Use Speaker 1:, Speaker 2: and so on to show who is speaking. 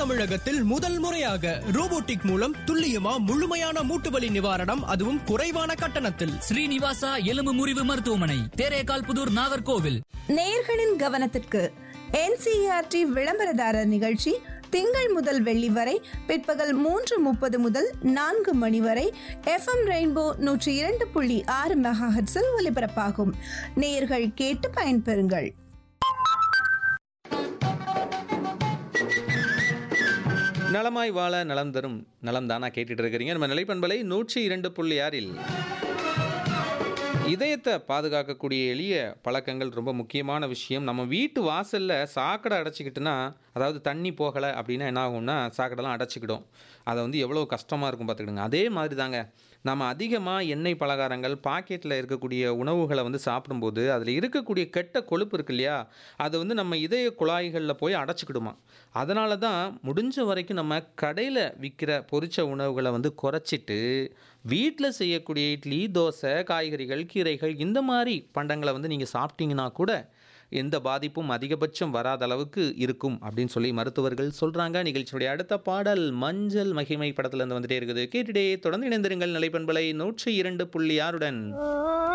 Speaker 1: தமிழகத்தில் முதல் முறையாக ரோபோட்டிக் மூலம் துல்லியமா முழுமையான மூட்டுவலி நிவாரணம் அதுவும் குறைவான கட்டணத்தில்
Speaker 2: ஸ்ரீனிவாசா எலும்பு முறிவு மருத்துவமனை தேரேகால் புதூர் நாகர்கோவில்
Speaker 3: நேயர்களின் கவனத்திற்கு என்சிஆர்டி விளம்பரதாரர் நிகழ்ச்சி திங்கள் முதல் வெள்ளி வரை பிற்பகல் மூன்று முப்பது முதல் நான்கு மணி வரை எஃப்எம் ரெயின்போ நூற்றி இரண்டு புள்ளி ஆறு மெகாஹெட்ஸில் ஒலிபரப்பாகும் நேயர்கள் கேட்டு பயன்பெறுங்கள்
Speaker 4: நலமாய் வாழ நலம் தரும் நலம் தானா கேட்டுட்டு இருக்கிறீங்க நம்ம நிலைப்பண்பலை நூற்றி இரண்டு புள்ளி ஆறில் இதயத்தை பாதுகாக்கக்கூடிய எளிய பழக்கங்கள் ரொம்ப முக்கியமான விஷயம் நம்ம வீட்டு வாசலில் சாக்கடை அடைச்சிக்கிட்டுனா அதாவது தண்ணி போகலை அப்படின்னா என்ன ஆகும்னா சாக்கடைலாம் அடைச்சிக்கிடும் அதை வந்து எவ்வளோ கஷ்டமாக இருக்கும் பார்த்துக்கிடுங்க அதே மாதிரி தாங்க நம்ம அதிகமாக எண்ணெய் பலகாரங்கள் பாக்கெட்டில் இருக்கக்கூடிய உணவுகளை வந்து சாப்பிடும்போது அதில் இருக்கக்கூடிய கெட்ட கொழுப்பு இருக்கு இல்லையா அது வந்து நம்ம இதய குழாய்களில் போய் அடைச்சிக்கிடுமா அதனால தான் முடிஞ்ச வரைக்கும் நம்ம கடையில் விற்கிற பொரிச்ச உணவுகளை வந்து குறைச்சிட்டு வீட்டில் செய்யக்கூடிய இட்லி தோசை காய்கறிகள் கீரைகள் இந்த மாதிரி பண்டங்களை வந்து நீங்கள் சாப்பிட்டீங்கன்னா கூட எந்த பாதிப்பும் அதிகபட்சம் வராத அளவுக்கு இருக்கும் அப்படின்னு சொல்லி மருத்துவர்கள் சொல்கிறாங்க நிகழ்ச்சியுடைய அடுத்த பாடல் மஞ்சள் மகிமை படத்துல இருந்து வந்துட்டே இருக்குது கேட்டுட்டே தொடர்ந்து இணைந்திருங்கள் நிலைப்பண்பலை நூற்றி இரண்டு புள்ளி ஆறுடன்